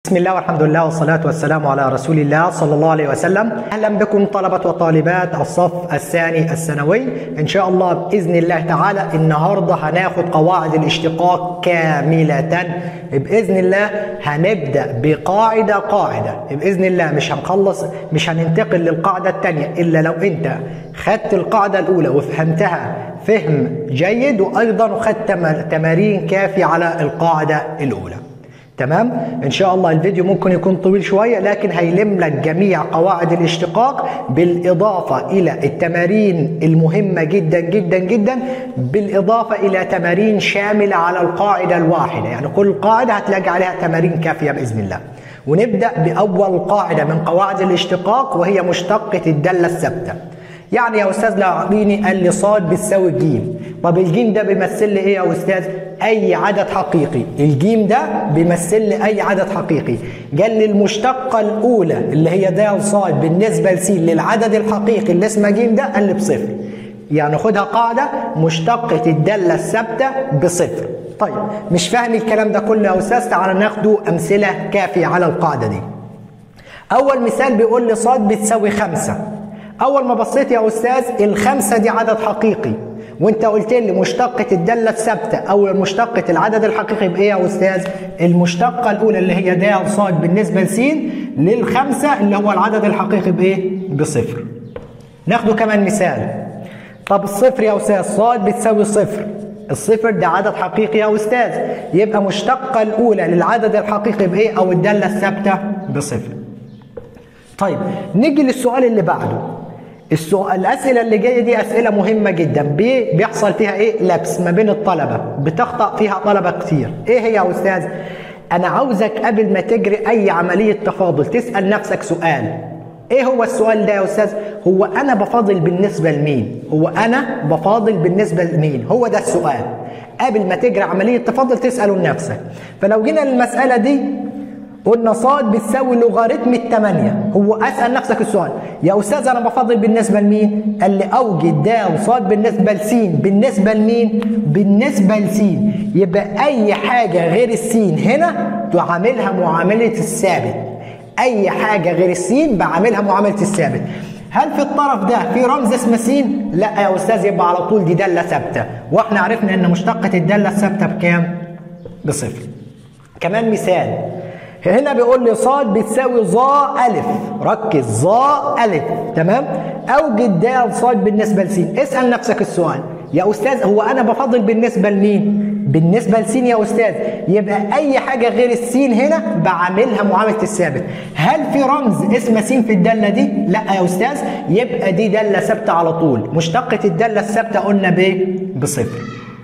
بسم الله والحمد لله والصلاة والسلام على رسول الله صلى الله عليه وسلم أهلا بكم طلبة وطالبات الصف الثاني الثانوي إن شاء الله بإذن الله تعالى النهاردة هناخد قواعد الاشتقاق كاملة بإذن الله هنبدأ بقاعدة قاعدة بإذن الله مش هنخلص مش هننتقل للقاعدة الثانية إلا لو أنت خدت القاعدة الأولى وفهمتها فهم جيد وأيضا خدت تمارين كافية على القاعدة الأولى تمام ان شاء الله الفيديو ممكن يكون طويل شويه لكن هيلم لك جميع قواعد الاشتقاق بالاضافه الى التمارين المهمه جدا جدا جدا بالاضافه الى تمارين شامله على القاعده الواحده يعني كل قاعده هتلاقي عليها تمارين كافيه باذن الله ونبدا باول قاعده من قواعد الاشتقاق وهي مشتقه الداله الثابته يعني يا استاذ لو عطيني قال لي صاد بتساوي جيم طب الجيم ده بيمثل لي ايه يا استاذ اي عدد حقيقي الجيم ده بيمثل لي اي عدد حقيقي قال لي المشتقه الاولى اللي هي د صاد بالنسبه لس للعدد الحقيقي اللي اسمه جيم ده قال لي بصفر يعني خدها قاعده مشتقه الداله الثابته بصفر طيب مش فاهم الكلام ده كله يا استاذ تعالى ناخده امثله كافيه على القاعده دي اول مثال بيقول لي صاد بتساوي خمسة اول ما بصيت يا استاذ الخمسه دي عدد حقيقي وانت قلت لي مشتقه الداله الثابته او مشتقه العدد الحقيقي بايه يا استاذ المشتقه الاولى اللي هي د ص بالنسبه لس للخمسه اللي هو العدد الحقيقي بايه بصفر ناخده كمان مثال طب الصفر يا استاذ ص بتساوي صفر الصفر ده عدد حقيقي يا استاذ يبقى مشتقه الاولى للعدد الحقيقي بايه او الداله الثابته بصفر طيب نيجي للسؤال اللي بعده السؤال الاسئله اللي جايه دي اسئله مهمه جدا بي بيحصل فيها ايه لبس ما بين الطلبه بتخطا فيها طلبه كتير ايه هي يا استاذ انا عاوزك قبل ما تجري اي عمليه تفاضل تسال نفسك سؤال ايه هو السؤال ده يا استاذ هو انا بفاضل بالنسبه لمين هو انا بفاضل بالنسبه لمين هو ده السؤال قبل ما تجري عمليه تفاضل تساله لنفسك فلو جينا للمساله دي قلنا صاد بتساوي لوغاريتم الثمانية هو أسأل نفسك السؤال يا أستاذ أنا بفضل بالنسبة لمين؟ قال لي أوجد د وصاد بالنسبة لسين بالنسبة لمين؟ بالنسبة لسين يبقى أي حاجة غير السين هنا تعاملها معاملة الثابت أي حاجة غير السين بعاملها معاملة الثابت هل في الطرف ده في رمز اسمه س؟ لا يا استاذ يبقى على طول دي داله ثابته، واحنا عرفنا ان مشتقه الداله الثابته بكام؟ بصفر. كمان مثال هنا بيقول لي صاد بتساوي ظا ألف ركز ظا ألف تمام أوجد د صاد بالنسبة لسين اسأل نفسك السؤال يا أستاذ هو أنا بفضل بالنسبة لمين؟ بالنسبة لسين يا أستاذ يبقى أي حاجة غير السين هنا بعملها معاملة الثابت هل في رمز اسمه سين في الدالة دي؟ لا يا أستاذ يبقى دي دالة ثابتة على طول مشتقة الدالة الثابتة قلنا بإيه؟ بصفر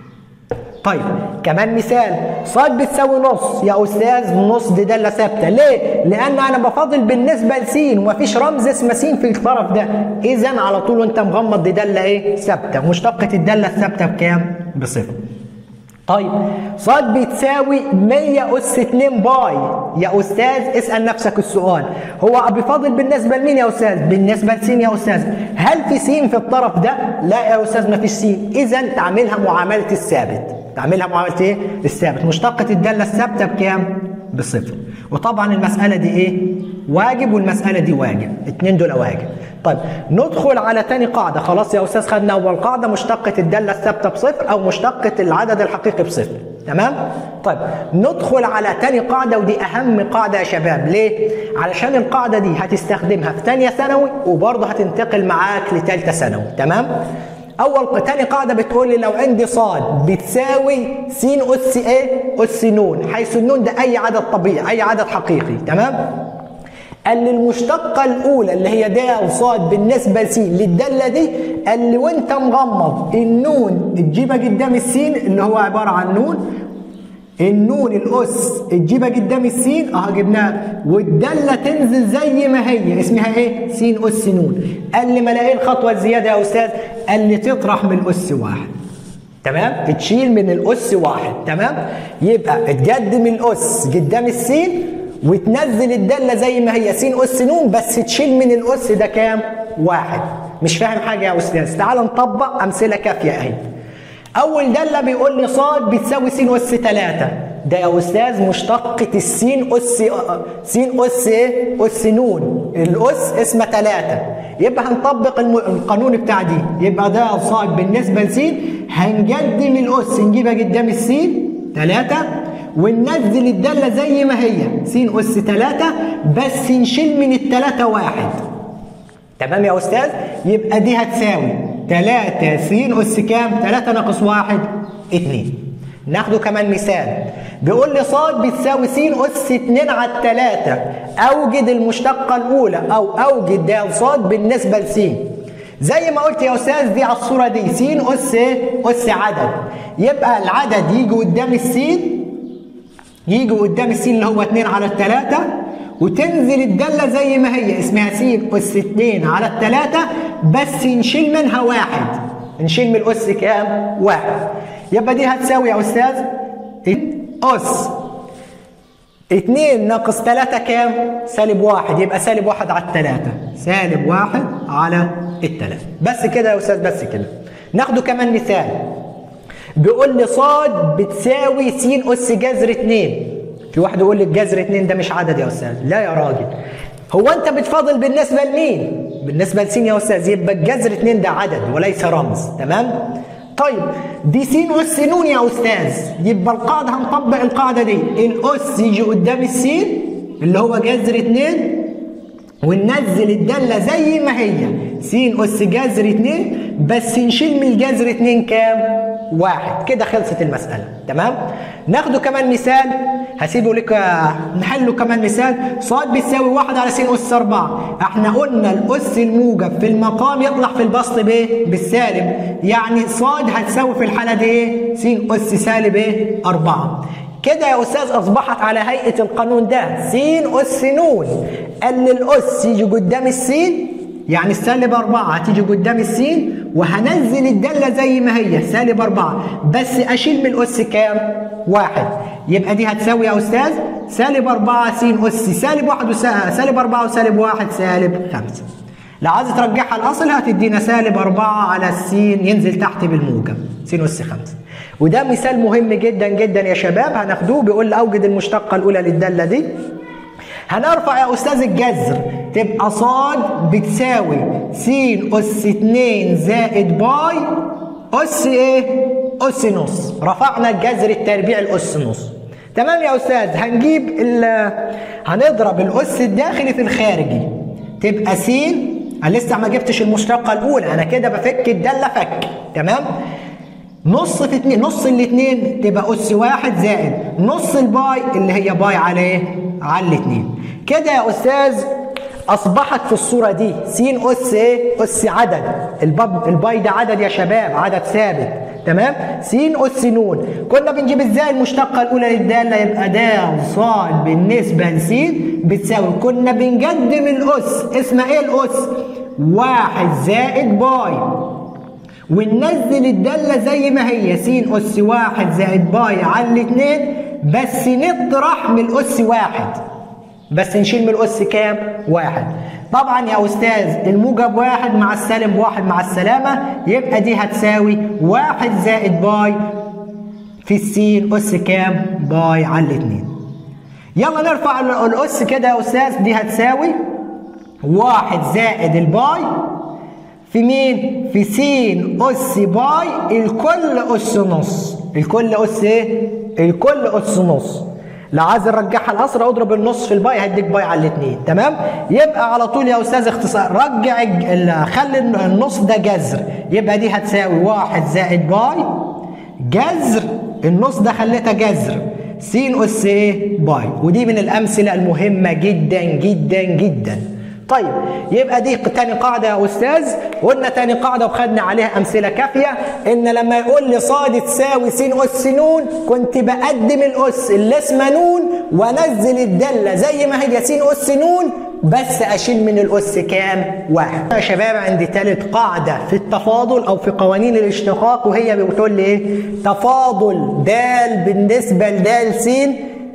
طيب كمان مثال صاد بتساوي نص يا استاذ نص دي داله ثابته ليه لان انا بفاضل بالنسبه لسين ومفيش رمز اسمه سين في الطرف ده اذا على طول وانت مغمض دي داله ايه ثابته مشتقه الداله الثابته بكام بصفر طيب صاد بتساوي 100 اس 2 باي يا استاذ اسال نفسك السؤال هو بيفاضل بالنسبه لمين يا استاذ بالنسبه لسين يا استاذ هل في سين في الطرف ده لا يا استاذ ما فيش سين اذا تعملها معامله الثابت تعملها معامله ايه الثابت مشتقه الداله الثابته بكام بصفر وطبعا المساله دي ايه واجب والمساله دي واجب الاثنين دول واجب طيب ندخل على تاني قاعده خلاص يا استاذ خدنا اول قاعده مشتقه الداله الثابته بصفر او مشتقه العدد الحقيقي بصفر تمام طيب ندخل على تاني قاعده ودي اهم قاعده يا شباب ليه علشان القاعده دي هتستخدمها في ثانيه ثانوي وبرضه هتنتقل معاك لثالثه ثانوي تمام اول تاني قاعده بتقول لي لو عندي صاد بتساوي س اس ايه اس نون حيث النون ده اي عدد طبيعي اي عدد حقيقي تمام قال لي المشتقه الاولى اللي هي د صاد بالنسبه لس للداله دي قال لي وانت مغمض النون تجيبها قدام السين اللي هو عباره عن نون النون الاس تجيبها قدام السين اه جبناها والداله تنزل زي ما هي اسمها ايه؟ س اس نون قال لي ما الاقي الخطوه الزياده يا استاذ قال لي تطرح من الاس واحد تمام؟ تشيل من الاس واحد تمام؟ يبقى تقدم الاس قدام السين وتنزل الداله زي ما هي س اس نون بس تشيل من الاس ده كام؟ واحد مش فاهم حاجه يا استاذ تعال نطبق امثله كافيه اهي اول داله بيقول لي صاد بتساوي س اس 3 ده يا استاذ مشتقة السين اس سين اس ايه؟ اس نون الاس اسمها 3 يبقى هنطبق الم... القانون بتاع دي يبقى ده صاد بالنسبة لسين هنقدم الاس نجيبها قدام السين 3 وننزل الدالة زي ما هي س أس 3 بس نشيل من التلاتة واحد تمام يا أستاذ؟ يبقى دي هتساوي 3 س أس كام؟ 3 ناقص 1 2 ناخده كمان مثال بيقول لي صاد بتساوي س أس 2 على 3 أوجد المشتقة الأولى أو أوجد د صاد بالنسبة لس زي ما قلت يا استاذ دي على الصوره دي س اس اس عدد يبقى العدد يجي قدام السين يجي قدام السين اللي هو 2 على الثلاثة وتنزل الدالة زي ما هي اسمها س أس 2 على الثلاثة بس نشيل منها واحد نشيل من الأس كام؟ واحد يبقى دي هتساوي يا أستاذ أس 2 ناقص 3 كام؟ سالب واحد يبقى سالب واحد على الثلاثة سالب واحد على الثلاثة بس كده يا أستاذ بس كده ناخده كمان مثال بيقول لي صاد بتساوي س اس جذر 2 في واحد يقول لي الجذر 2 ده مش عدد يا استاذ لا يا راجل هو انت بتفاضل بالنسبه لمين بالنسبه لس يا استاذ يبقى الجذر 2 ده عدد وليس رمز تمام طيب دي س اس ن يا استاذ يبقى القاعده هنطبق القاعده دي الاس يجي قدام السين اللي هو جذر 2 وننزل الدالة زي ما هي س أس جذر 2 بس نشيل من الجذر 2 كام؟ واحد كده خلصت المسألة تمام؟ ناخده كمان مثال هسيبه لك نحله كمان مثال صاد بتساوي 1 على س أس 4 احنا قلنا الأس الموجب في المقام يطلع في البسط بايه؟ بالسالب يعني صاد هتساوي في الحالة دي ايه؟ س أس سالب ايه؟ 4 كده يا استاذ اصبحت على هيئه القانون ده س اس ن قال لي الاس يجي قدام السين يعني السالب 4 هتيجي قدام السين وهنزل الداله زي ما هي سالب 4 بس اشيل من الاس كام؟ واحد يبقى دي هتساوي يا استاذ سالب 4 س اس سالب 1 سالب 4 وسالب 1 سالب 5 لو عايز ترجعها الاصل هتدينا سالب 4 على السين ينزل تحت بالموجب س اس 5 وده مثال مهم جدا جدا يا شباب هناخدوه بيقول اوجد المشتقه الاولى للداله دي هنرفع يا استاذ الجذر تبقى صاد بتساوي س اس 2 زائد باي اس ايه؟ اس نص رفعنا الجذر التربيع الاس نص تمام يا استاذ هنجيب ال هنضرب الاس الداخلي في الخارجي تبقى س انا لسه ما جبتش المشتقه الاولى انا كده بفك الداله فك تمام نص في اتنين نص الاتنين تبقى اس واحد زائد نص الباي اللي هي باي على ايه؟ على الاتنين كده يا استاذ اصبحت في الصوره دي س اس ايه؟ اس عدد الباب الباي ده عدد يا شباب عدد ثابت تمام؟ س اس ن كنا بنجيب ازاي المشتقه الاولى للداله يبقى د ص بالنسبه لس بتساوي كنا بنقدم الاس اسمها ايه الاس؟ واحد زائد باي وننزل الدالة زي ما هي س أس واحد زائد باي على الاتنين بس نطرح من الأس واحد بس نشيل من الأس كام؟ واحد طبعا يا أستاذ الموجب واحد مع السالب واحد مع السلامة يبقى دي هتساوي واحد زائد باي في السين أس كام؟ باي على الاتنين يلا نرفع الأس كده يا أستاذ دي هتساوي واحد زائد الباي في مين؟ في س أس باي الكل أس نص الكل أس إيه؟ الكل أس نص لو عايز نرجعها الأسرى اضرب النص في الباي هيديك باي على الاثنين تمام؟ يبقى على طول يا أستاذ اختصار رجع خلي النص ده جذر يبقى دي هتساوي واحد زائد باي جذر النص ده خليتها جذر س أس إيه؟ باي ودي من الأمثلة المهمة جدا جدا جدا طيب يبقى دي تاني قاعدة يا أستاذ قلنا تاني قاعدة وخدنا عليها أمثلة كافية إن لما يقول لي صاد تساوي س أس نون كنت بقدم الأس اللي اسمها نون وأنزل الدالة زي ما هي س أس نون بس أشيل من الأس كام؟ واحد. يا شباب عندي تالت قاعدة في التفاضل أو في قوانين الاشتقاق وهي بتقول لي إيه؟ تفاضل د بالنسبة لد س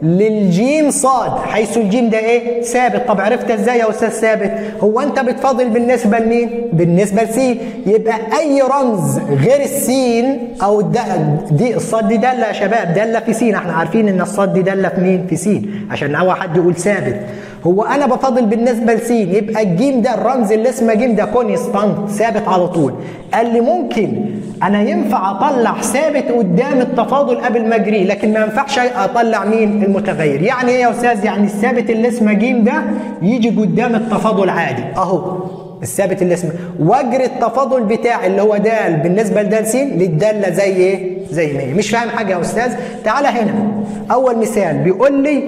للجيم صاد حيث الجيم ده ايه ثابت طب عرفت ازاي يا استاذ ثابت هو انت بتفاضل بالنسبه لمين بالنسبه لسين يبقى اي رمز غير السين او الد- دي الصاد دي داله يا شباب داله في سين احنا عارفين ان الصاد دي داله في مين في سين عشان اول حد يقول ثابت هو انا بفاضل بالنسبه لسين يبقى الجيم ده الرمز اللي اسمه جيم ده كونستانت ثابت على طول قال لي ممكن انا ينفع اطلع ثابت قدام التفاضل قبل ما اجريه لكن ما ينفعش اطلع مين المتغير يعني ايه يا استاذ يعني الثابت اللي اسمه جيم ده يجي قدام التفاضل عادي اهو الثابت اللي اسمه واجري التفاضل بتاعي اللي هو دال بالنسبه لدال س للداله زي ايه زي ما هي مش فاهم حاجه يا استاذ تعالى هنا اول مثال بيقول لي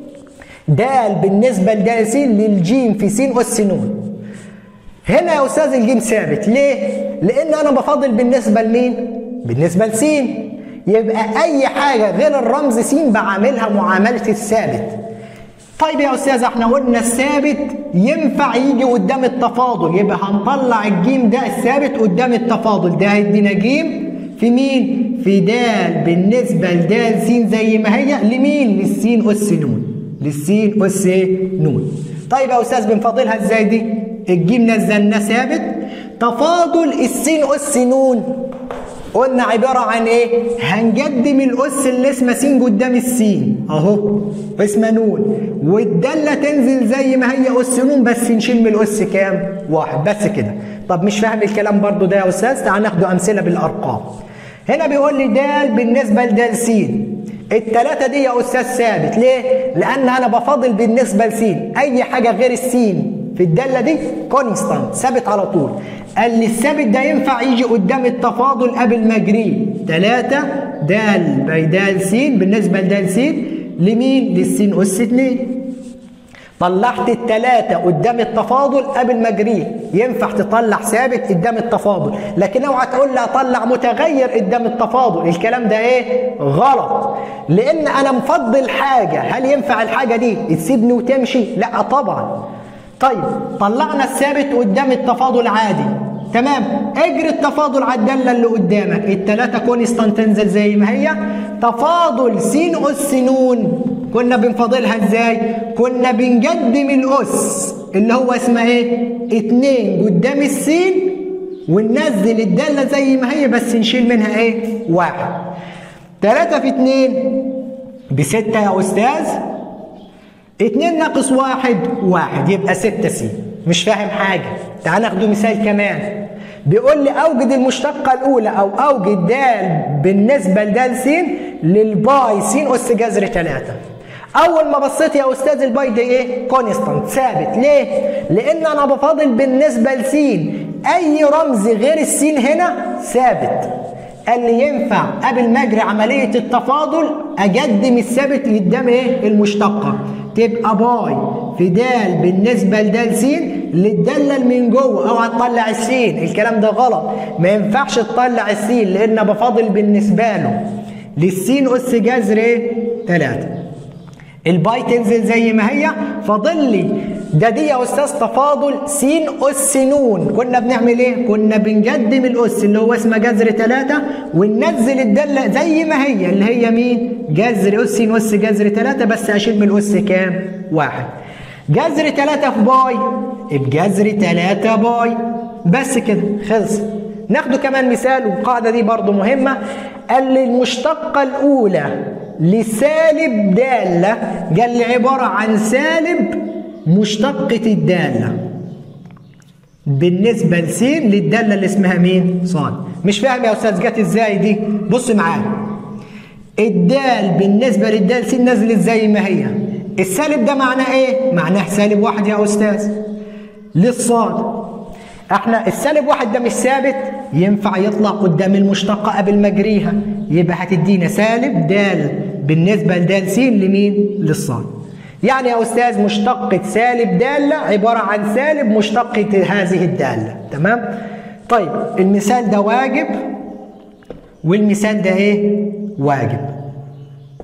دال بالنسبه لدال س للجيم في س اس ن هنا يا استاذ الجيم ثابت ليه لان انا بفاضل بالنسبه لمين بالنسبه لسين يبقى اي حاجه غير الرمز س بعاملها معامله الثابت طيب يا استاذ احنا قلنا الثابت ينفع يجي قدام التفاضل يبقى هنطلع الجيم ده الثابت قدام التفاضل ده هيدينا جيم في مين في دال بالنسبه لدال س زي ما هي لمين للسين اس ن للسين اس ن طيب يا استاذ بنفاضلها ازاي دي الجيم نزلناه ثابت تفاضل السين اس ن قلنا عبارة عن ايه؟ هنقدم الاس اللي اسمها س قدام السين اهو اسمها نون والدالة تنزل زي ما هي اس نون بس نشيل من الاس كام؟ واحد بس كده طب مش فاهم الكلام برضو ده يا استاذ تعال ناخده امثلة بالارقام هنا بيقول لي دال بالنسبة لدال س التلاتة دي يا استاذ ثابت ليه؟ لان انا بفاضل بالنسبة لسين اي حاجة غير السين في الداله دي كونستانت ثابت على طول قال لي الثابت ده ينفع يجي قدام التفاضل قبل ما اجريه 3 دال باي دال س بالنسبه لدال س لمين للسين اس 2 طلعت الثلاثة قدام التفاضل قبل ما اجريه ينفع تطلع ثابت قدام التفاضل لكن اوعى تقول لي اطلع متغير قدام التفاضل الكلام ده ايه غلط لان انا مفضل حاجة هل ينفع الحاجة دي تسيبني وتمشي لا طبعا طيب طلعنا الثابت قدام التفاضل عادي تمام اجري التفاضل على الداله اللي قدامك الثلاثه كونستانت تنزل زي ما هي تفاضل س اس ن كنا بنفاضلها ازاي كنا بنقدم الاس اللي هو اسمها ايه اتنين قدام السين وننزل الداله زي ما هي بس نشيل منها ايه واحد ثلاثة في اتنين بستة يا أستاذ اتنين ناقص واحد واحد يبقى ستة س مش فاهم حاجة تعال ناخده مثال كمان بيقول لي أوجد المشتقة الأولى أو أوجد دال بالنسبة لدال س للباي س أس جذر ثلاثة أول ما بصيت يا أستاذ الباي ده إيه؟ كونستانت ثابت ليه؟ لأن أنا بفاضل بالنسبة لس أي رمز غير السين هنا ثابت قال لي ينفع قبل ما اجري عمليه التفاضل اقدم الثابت قدام ايه المشتقه تبقى باي في دال بالنسبه لدال س للداله اللي من جوه اوعى تطلع السين الكلام ده غلط ما ينفعش تطلع السين لان بفاضل بالنسبه له للسين اس جذر ايه 3 الباي تنزل زي ما هي فاضل لي ده دي يا استاذ تفاضل س اس ن كنا بنعمل ايه كنا بنقدم الاس اللي هو اسمه جذر 3 وننزل الداله زي ما هي اللي هي مين جذر اس اس جذر 3 بس اشيل من الاس كام واحد جذر 3 في باي بجذر 3 باي بس كده خلص ناخده كمان مثال والقاعده دي برضو مهمه قال لي المشتقه الاولى لسالب داله قال لي عباره عن سالب مشتقة الدالة بالنسبة لس للدالة اللي اسمها مين؟ صاد مش فاهم يا أستاذ جت إزاي دي؟ بص معايا الدال بالنسبة للدال س نزلت زي ما هي السالب ده معناه إيه؟ معناه سالب واحد يا أستاذ للصاد احنا السالب واحد ده مش ثابت ينفع يطلع قدام المشتقة قبل ما اجريها يبقى هتدينا سالب دال بالنسبة لدال س لمين؟ للصاد يعني يا أستاذ مشتقة سالب دالة عبارة عن سالب مشتقة هذه الدالة تمام؟ طيب المثال ده واجب والمثال ده إيه؟ واجب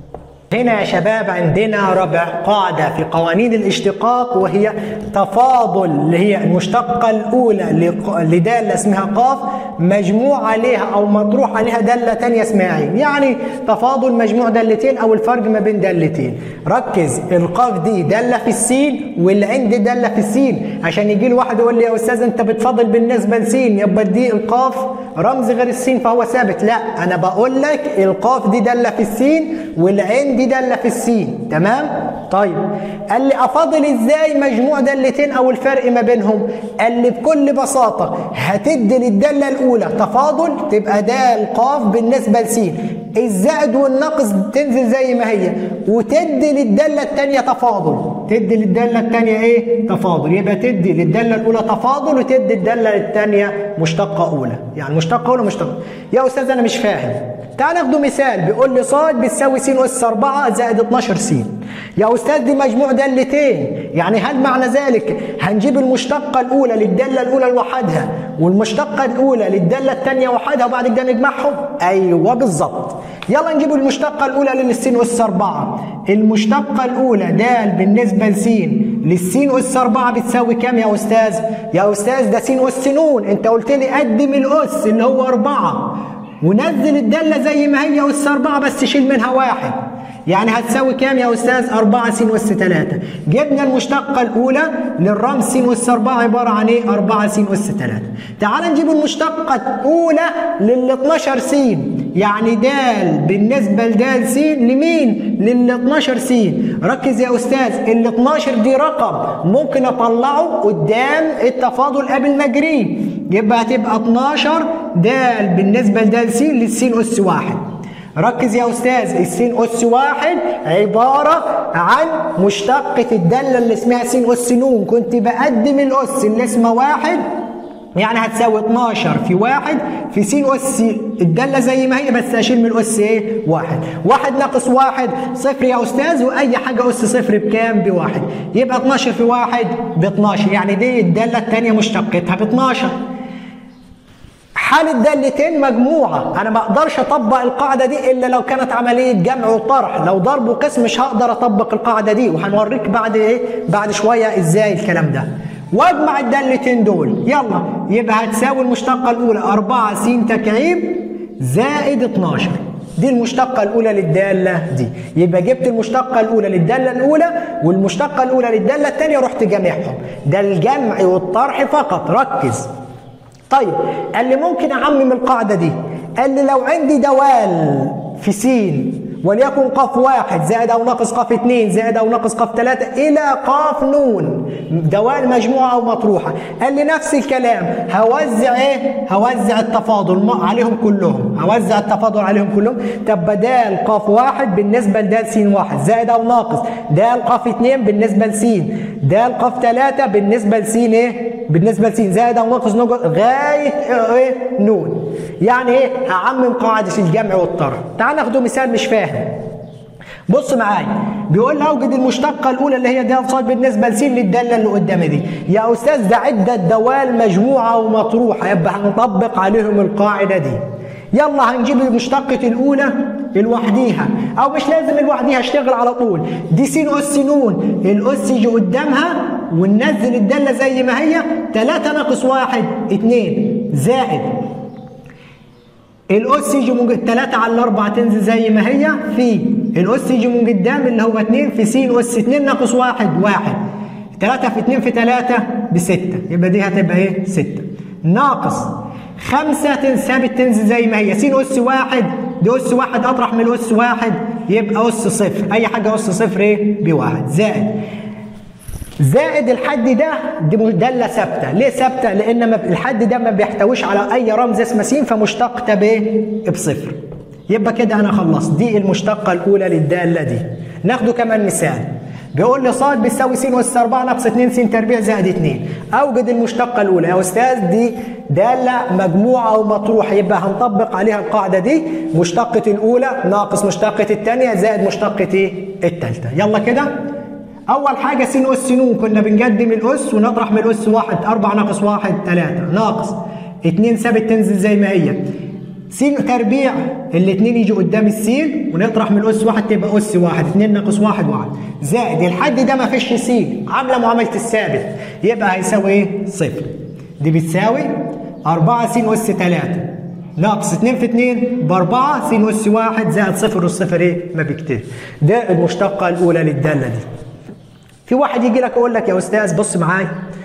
هنا يا شباب عندنا ربع قاعدة في قوانين الاشتقاق وهي تفاضل اللي هي المشتقة الأولى لدالة اسمها قاف مجموع عليها أو مطروح عليها دالة تانية اسمها عين يعني تفاضل مجموع دالتين أو الفرق ما بين دالتين ركز القاف دي دالة في السين والعين دي دالة في السين عشان يجي لي واحد يقول لي يا أستاذ أنت بتفاضل بالنسبة لسين يبقى دي القاف رمز غير السين فهو ثابت لا أنا بقول لك القاف دي دالة في السين والعين دي دالة في السين تمام طيب قال لي افاضل ازاي مجموع دالتين او الفرق ما بينهم قال لي بكل بساطه هتدي للداله الاولى تفاضل تبقى دال قاف بالنسبه لسين الزائد والناقص تنزل زي ما هي وتدي للداله الثانيه تفاضل تدي للداله الثانيه ايه تفاضل يبقى تدي للداله الاولى تفاضل وتدي الداله الثانيه مشتقه اولى يعني مشتقه اولى مشتقه يا استاذ انا مش فاهم تعال ناخده مثال بيقول لي صاد بتساوي س اس 4 زائد 12 س يا استاذ دي مجموع دالتين يعني هل معنى ذلك هنجيب المشتقه الاولى للداله الاولى لوحدها والمشتقه الاولى للداله الثانيه وحدها وبعد كده نجمعهم ايوه بالظبط يلا نجيب المشتقه الاولى للسين اس 4 المشتقه الاولى د بالنسبه لس للسين اس 4 بتساوي كام يا استاذ يا استاذ ده س اس ن انت قلت لي قدم الاس اللي هو 4 ونزل الداله زي ما هي اس 4 بس شيل منها واحد يعني هتساوي كام يا استاذ 4 س اس 3 جبنا المشتقه الاولى للرمز س اس 4 عباره عن ايه 4 س اس 3 تعال نجيب المشتقه الاولى لل 12 س يعني د بالنسبه لد س لمين لل 12 س ركز يا استاذ ال 12 دي رقم ممكن اطلعه قدام التفاضل قبل ما اجريه يبقى هتبقى 12 د بالنسبه لد س للسين اس 1 ركز يا استاذ السين اس واحد عباره عن مشتقه الداله اللي اسمها س اس ن كنت بقدم الاس اللي اسمها واحد يعني هتساوي 12 في واحد في س اس الداله زي ما هي بس اشيل من الاس ايه؟ واحد. واحد ناقص واحد صفر يا استاذ واي حاجه اس صفر بكام؟ بواحد. يبقى 12 في واحد ب 12 يعني دي الداله الثانيه مشتقتها ب 12. حال الدالتين مجموعة أنا ما أقدرش أطبق القاعدة دي إلا لو كانت عملية جمع وطرح لو ضرب وقسم مش هقدر أطبق القاعدة دي وهنوريك بعد إيه بعد شوية إزاي الكلام ده واجمع الدالتين دول يلا يبقى هتساوي المشتقة الأولى 4 س تكعيب زائد 12 دي المشتقة الأولى للدالة دي يبقى جبت المشتقة الأولى للدالة الأولى والمشتقة الأولى للدالة الثانية رحت جامعهم ده الجمع والطرح فقط ركز طيب قال لي ممكن اعمم القاعده دي قال لي لو عندي دوال في س وليكن قاف واحد زائد او ناقص قاف اثنين زائد او ناقص قاف ثلاثة الى قاف نون دوال مجموعة او مطروحة قال لي نفس الكلام هوزع ايه هوزع التفاضل عليهم كلهم هوزع التفاضل عليهم كلهم طب بدال قاف واحد بالنسبة لدال س واحد زائد او ناقص دال قاف اثنين بالنسبة لس دال قاف ثلاثة بالنسبة لس ايه بالنسبة لس زائد او ناقص غاية ايه نون يعني ايه هعمم قاعدة الجمع والطرح تعال ناخده مثال مش فاهم بص معايا بيقول لي اوجد المشتقه الاولى اللي هي د صاد بالنسبه لس للداله اللي قدامي دي يا استاذ ده عده دوال مجموعه ومطروحه يبقى هنطبق عليهم القاعده دي يلا هنجيب المشتقة الأولى لوحديها أو مش لازم لوحديها اشتغل على طول دي س أس نون الأس يجي قدامها وننزل الدالة زي ما هي 3 ناقص 1 2 زائد الاس يجي من 3 على 4 تنزل زي ما هي في الاس يجي من قدام اللي هو 2 في س اس 2 ناقص 1 1 3 في 2 في 3 ب 6 يبقى دي هتبقى ايه 6 ناقص 5 ثابت تنزل زي ما هي س اس 1 دي اس 1 اطرح من الاس 1 يبقى اس صفر اي حاجه اس صفر ايه بواحد زائد زائد الحد ده دي داله ثابته ليه ثابته لان الحد ده ما بيحتويش على اي رمز اسمه س فمشتقته بايه بصفر يبقى كده انا خلصت دي المشتقه الاولى للداله دي ناخده كمان مثال بيقول لي ص بيساوي س اس 4 ناقص 2 س تربيع زائد 2 اوجد المشتقه الاولى يا استاذ دي داله مجموعه او مطروحه يبقى هنطبق عليها القاعده دي مشتقه الاولى ناقص مشتقه الثانيه زائد مشتقه ايه الثالثه يلا كده اول حاجه س اس ن كنا بنقدم الاس ونطرح من الاس 1 4 ناقص 1 3 ناقص 2 ثابت تنزل زي ما هي س تربيع الاثنين يجوا قدام السين ونطرح من الاس واحد تبقى اس واحد اثنين ناقص واحد واحد زائد الحد ده ما فيش س عامله معامله الثابت يبقى هيساوي ايه؟ صفر دي بتساوي 4 س اس 3 ناقص 2 في 2 ب 4 س اس 1 زائد صفر والصفر ايه؟ ما بيكتب ده المشتقه الاولى للداله دي في واحد يجي لك يقول لك يا استاذ بص معايا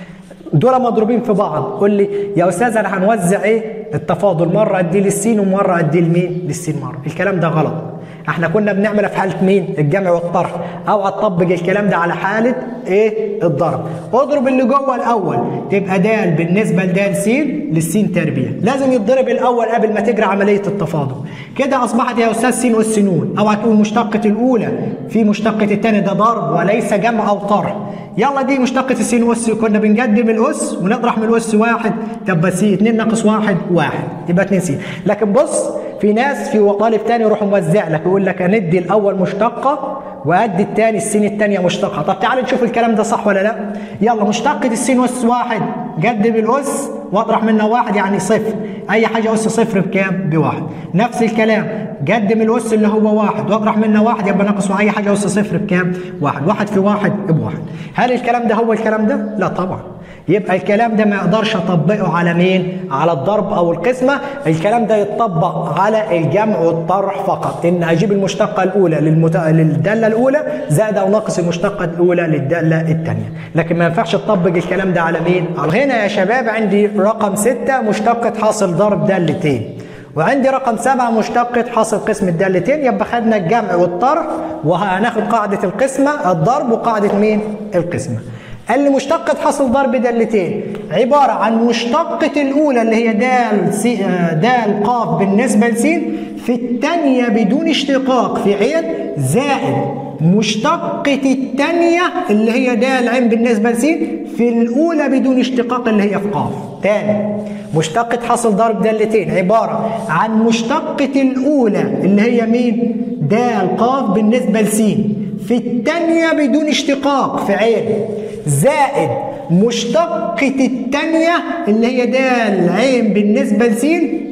دول مضروبين في بعض قول لي يا استاذ انا هنوزع ايه التفاضل مره اديه للسين ومره اديه لمين للسين مره الكلام ده غلط احنا كنا بنعملها في حاله مين الجمع والطرح او هتطبق الكلام ده على حاله ايه الضرب اضرب اللي جوه الاول تبقى د بالنسبه لد س للسين تربيع لازم يتضرب الاول قبل ما تجري عمليه التفاضل كده اصبحت يا استاذ س اس ن او هتقول مشتقه الاولى في مشتقه الثانيه ده ضرب وليس جمع او طرح يلا دي مشتقة السين أس كنا بنقدم الأس ونطرح من الأس واحد تبقى سي 2 ناقص واحد واحد يبقى 2 سي لكن بص في ناس في طالب تاني يروح موزع لك يقول لك هندي الأول مشتقة وأدي الثاني السين الثانية مشتقة طب تعال نشوف الكلام ده صح ولا لا يلا مشتقة السين أس واحد قدم الأس واطرح منها واحد يعني صفر أي حاجة أس صفر بكام؟ بواحد نفس الكلام قدم الأس اللي هو واحد واطرح منه واحد يبقى ناقص أي حاجة أس صفر بكام؟ واحد واحد في واحد بواحد هل الكلام ده هو الكلام ده؟ لا طبعا يبقى الكلام ده ما اقدرش اطبقه على مين؟ على الضرب او القسمه، الكلام ده يتطبق على الجمع والطرح فقط، ان اجيب المشتقه الاولى للمت... للداله الاولى زائد او ناقص المشتقه الاولى للداله الثانيه، لكن ما ينفعش تطبق الكلام ده على مين؟ هنا يا شباب عندي رقم 6 مشتقه حاصل ضرب دالتين. وعندي رقم سبعة مشتقة حاصل قسم الدالتين يبقى خدنا الجمع والطرح وهناخد قاعدة القسمة الضرب وقاعدة مين؟ القسمة. قال لي مشتقة حاصل ضرب دالتين عبارة عن مشتقة الأولى اللي هي دال سي دال قاف بالنسبة لس في الثانية بدون اشتقاق في عين زائد مشتقة الثانية اللي هي دال عين بالنسبة لس في الأولى بدون اشتقاق اللي هي في قاف تاني مشتقة حاصل ضرب دالتين عبارة عن مشتقة الأولى اللي هي مين؟ دال قاف بالنسبة لس في الثانية بدون اشتقاق في عين زائد مشتقة الثانية اللي هي دال عين بالنسبة لس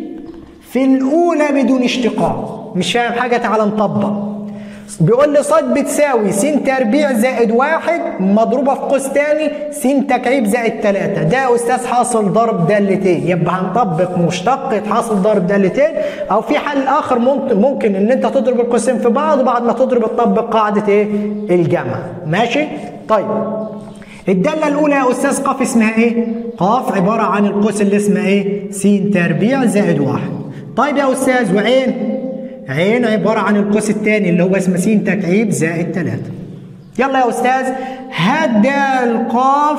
في الأولى بدون اشتقاق مش فاهم حاجة تعالى نطبق بيقول لي صاد بتساوي س تربيع زائد واحد مضروبة في قوس تاني س تكعيب زائد تلاتة ده أستاذ حاصل ضرب دالتين يبقى هنطبق مشتقة حاصل ضرب دالتين أو في حل آخر ممكن ممكن إن أنت تضرب القوسين في بعض وبعد ما تضرب تطبق قاعدة إيه؟ الجمع ماشي؟ طيب الدالة الأولى يا أستاذ قاف اسمها إيه؟ قاف عبارة عن القوس اللي اسمها إيه؟ س تربيع زائد واحد. طيب يا أستاذ وعين؟ عين عبارة عن القوس الثاني اللي هو اسمه س تكعيب زائد 3. يلا يا أستاذ هات دال قاف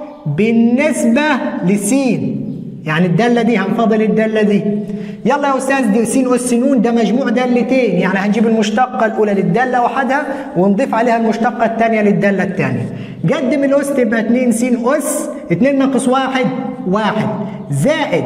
بالنسبة لسين يعني الدالة دي هنفضل الدالة دي يلا يا أستاذ دي س أس ن ده مجموع دالتين يعني هنجيب المشتقة الأولى للدالة وحدها ونضيف عليها المشتقة الثانية للدالة الثانية قدم الأس تبقى 2 س أس 2 ناقص 1 1 زائد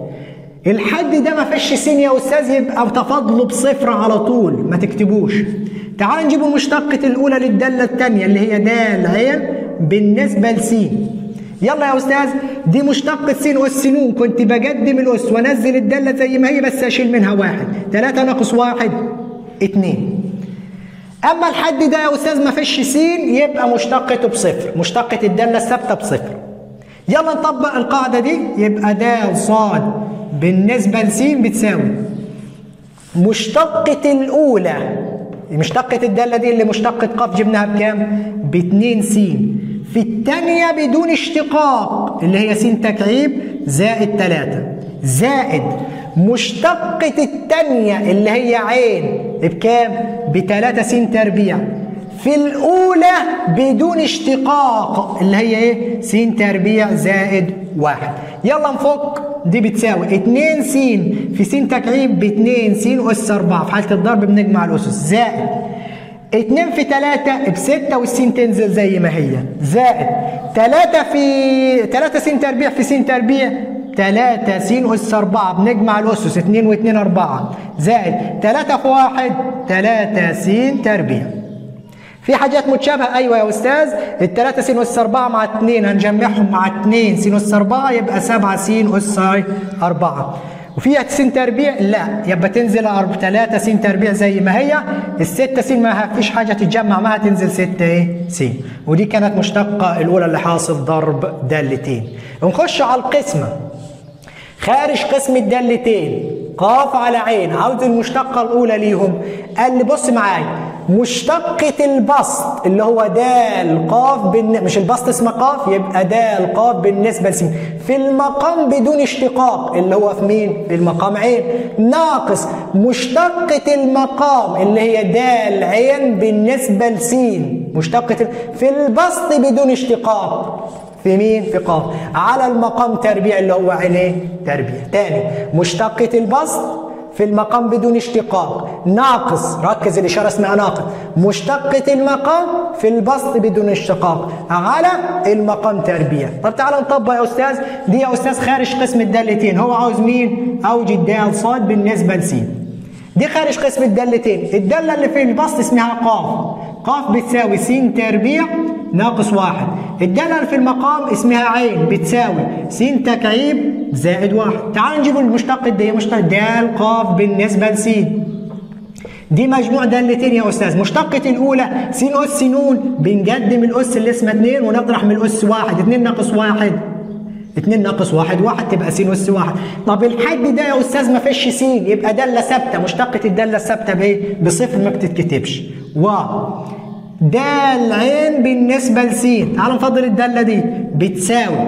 الحد ده ما فيش س يا استاذ يبقى تفاضله بصفر على طول ما تكتبوش تعال نجيب المشتقة الأولى للدالة الثانية اللي هي د عين بالنسبة لس يلا يا أستاذ دي مشتقة س أس ن كنت بقدم الأس وأنزل الدالة زي ما هي بس أشيل منها واحد 3 ناقص واحد 2 أما الحد ده يا أستاذ ما فيش س يبقى مشتقته بصفر مشتقة الدالة الثابتة بصفر يلا نطبق القاعدة دي يبقى د ص بالنسبة لس بتساوي مشتقة الأولى مشتقة الدالة دي اللي مشتقة ق جبناها بكام؟ ب 2 س في الثانية بدون اشتقاق اللي هي س تكعيب زائد 3 زائد مشتقة الثانية اللي هي عين بكام؟ ب 3 س تربيع في الأولى بدون اشتقاق اللي هي ايه؟ س تربيع زائد واحد يلا نفك دي بتساوي 2 س في س تكعيب ب 2 س أس 4 في حالة الضرب بنجمع الأسس زائد 2 في 3 ب 6 والسين تنزل زي ما هي زائد 3 في 3 س تربيع في س تربيع 3 س أس 4 بنجمع الأسس 2 و2 4 زائد 3 في 1 3 س تربيع في حاجات متشابهة أيوة يا أستاذ التلاتة س أس 4 مع 2 هنجمعهم مع 2 س أس 4 يبقى 7 س أس 4 وفيها س تربيع لا يبقى تنزل 3 س تربيع زي ما هي الستة س ما فيش حاجة تتجمع معها تنزل 6 ايه س ودي كانت مشتقة الأولى اللي حاصل ضرب دالتين نخش على القسمة خارج قسم الدالتين قاف على عين عاوز المشتقة الأولى ليهم قال لي بص معايا مشتقة البسط اللي هو دال قاف بالن... مش البسط اسمه قاف يبقى دال قاف بالنسبة لسين في المقام بدون اشتقاق اللي هو في مين؟ في المقام عين ناقص مشتقة المقام اللي هي دال عين بالنسبة لسين مشتقة في البسط بدون اشتقاق في مين؟ في قاف على المقام تربيع اللي هو عينيه تربيع تاني مشتقة البسط في المقام بدون اشتقاق ناقص ركز الإشارة اسمها ناقص مشتقة المقام في البسط بدون اشتقاق على المقام تربيع طب تعال نطبق يا أستاذ دي يا أستاذ خارج قسم الدالتين هو عاوز مين؟ أوجد دال صاد بالنسبة لسين دي خارج قسم الدالتين الدالة اللي في البسط اسمها قاف قاف بتساوي س تربيع ناقص واحد الدالة اللي في المقام اسمها عين بتساوي س تكعيب زائد واحد تعال نجيب المشتق دي مشتق دال قاف بالنسبة لس دي مجموع دالتين يا استاذ مشتقة الاولى س اس نون بنقدم الاس اللي اسمها 2 ونطرح من الاس واحد 2 ناقص واحد 2 ناقص واحد واحد تبقى س اس واحد طب الحد ده يا استاذ ما فيش س يبقى داله ثابته مشتقه الداله الثابته بايه؟ بصفر ما بتتكتبش و دال عين بالنسبه لس تعالوا نفضل الداله دي بتساوي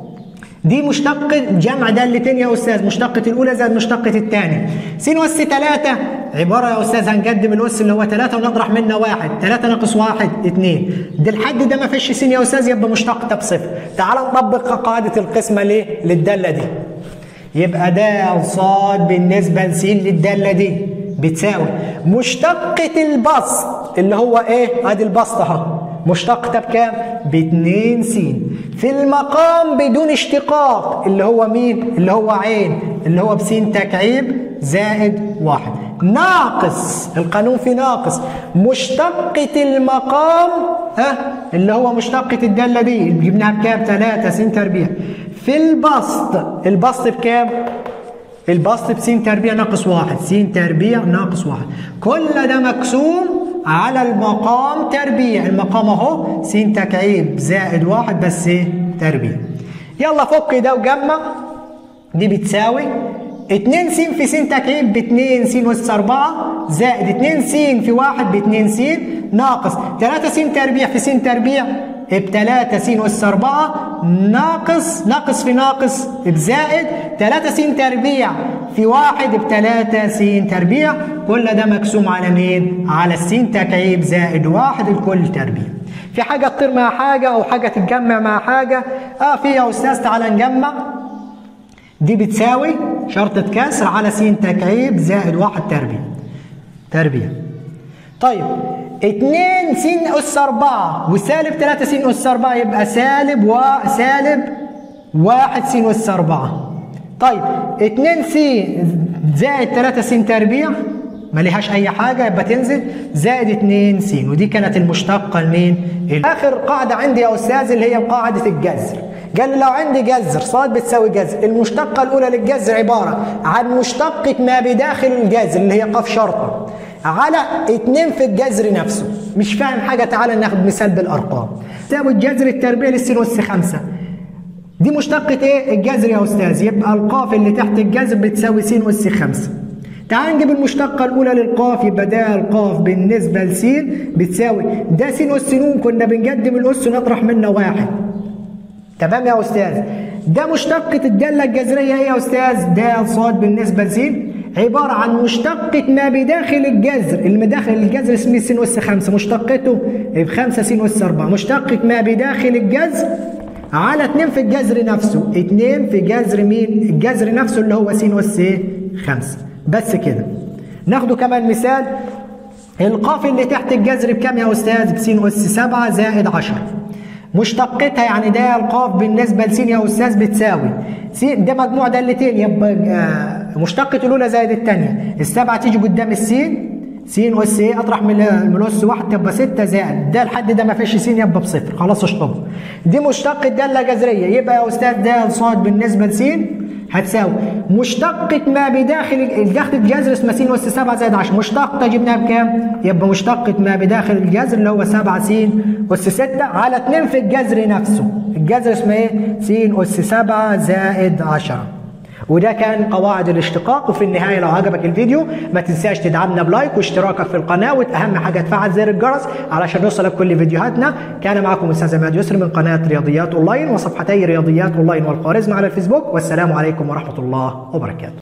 دي مشتقة جمع دالتين يا أستاذ مشتقة الأولى زائد مشتقة الثانية س أس 3 عبارة يا أستاذ هنقدم الأس اللي هو 3 ونطرح منه واحد 3 ناقص واحد 2 ده الحد ده ما فيش س يا أستاذ يبقى مشتقته بصفر تعال نطبق قاعدة القسمة ليه للدالة دي يبقى د صاد بالنسبة لس للدالة دي بتساوي مشتقة البسط اللي هو ايه؟ ادي البسط اهو مشتقته بكام؟ ب 2 س في المقام بدون اشتقاق اللي هو مين؟ اللي هو عين اللي هو بس تكعيب زائد واحد ناقص القانون في ناقص مشتقة المقام ها اللي هو مشتقة الدالة دي جبناها بكام؟ 3 س تربيع في البسط البسط بكام؟ البسط بس تربيع ناقص واحد س تربيع ناقص واحد كل ده مقسوم على المقام تربيع المقام اهو س تكعيب زائد واحد بس تربيع يلا فك ده وجمع دي بتساوي 2 س في س تكعيب ب 2 س أس 4 زائد 2 س في 1 ب 2 س ناقص 3 س تربيع في س تربيع ب 3 س أس 4 ناقص ناقص في ناقص بزائد 3 س تربيع في 1 ب 3 س تربيع كل ده مقسوم على مين؟ على الس تكعيب زائد 1 الكل تربيع. في حاجة تطير مع حاجة أو حاجة تتجمع مع حاجة؟ اه في يا أستاذ تعالى نجمع دي بتساوي شرطة كسر على س تكعيب زائد 1 تربيع. تربيع. طيب 2 س أس 4 وسالب 3 س أس 4 يبقى سالب وسالب 1 س أس 4 طيب 2 س زائد 3 س تربيع ما ليهاش أي حاجة يبقى تنزل زائد 2 س ودي كانت المشتقة لمين؟ آخر قاعدة عندي يا أستاذ اللي هي قاعدة الجذر قال لي لو عندي جذر صاد بتساوي جذر المشتقة الأولى للجذر عبارة عن مشتقة ما بداخل الجذر اللي هي قاف شرطة على اتنين في الجذر نفسه مش فاهم حاجة تعالى ناخد مثال بالأرقام تساوي الجذر التربيع للسين أس خمسة دي مشتقة ايه الجذر يا أستاذ يبقى القاف اللي تحت الجذر بتساوي س أس خمسة تعال نجيب المشتقة الأولى للقاف يبقى ده القاف بالنسبة لس بتساوي ده س أس ن كنا بنقدم الأس نطرح منه واحد تمام يا أستاذ ده مشتقة الدالة الجذرية ايه يا أستاذ ده صاد بالنسبة لس عبارة عن مشتقة ما بداخل الجذر اللي داخل الجذر اسمه س أس 5 مشتقته ب 5 س أس 4 مشتقة ما بداخل الجذر على 2 في الجذر نفسه 2 في جذر مين الجذر نفسه اللي هو س أس 5 بس كده ناخده كمان مثال القاف اللي تحت الجذر بكام يا أستاذ بس أس 7 زائد 10 مشتقتها يعني ده القاف بالنسبة لس يا أستاذ بتساوي س ده مجموع دالتين يبقى مشتقة الأولى زائد الثانية السبعة تيجي قدام السين س أس إيه أطرح من الأس واحد تبقى 6 زائد ده الحد ده ما فيش س يبقى بصفر خلاص اشطب دي مشتقة دالة جذرية يبقى يا أستاذ ده صاد بالنسبة لس هتساوي مشتقة ما بداخل داخل الجذر اسمها س أس 7 زائد 10 مشتقة جبناها بكام؟ يبقى مشتقة ما بداخل الجذر اللي هو 7 س أس 6 على 2 في الجذر نفسه الجذر اسمه ايه؟ س أس 7 زائد 10 وده كان قواعد الاشتقاق وفي النهايه لو عجبك الفيديو ما تنساش تدعمنا بلايك واشتراكك في القناه واهم حاجه تفعل زر الجرس علشان يوصلك كل فيديوهاتنا كان معكم استاذ عماد يسري من قناه رياضيات اونلاين وصفحتي رياضيات اونلاين والخوارزم على الفيسبوك والسلام عليكم ورحمه الله وبركاته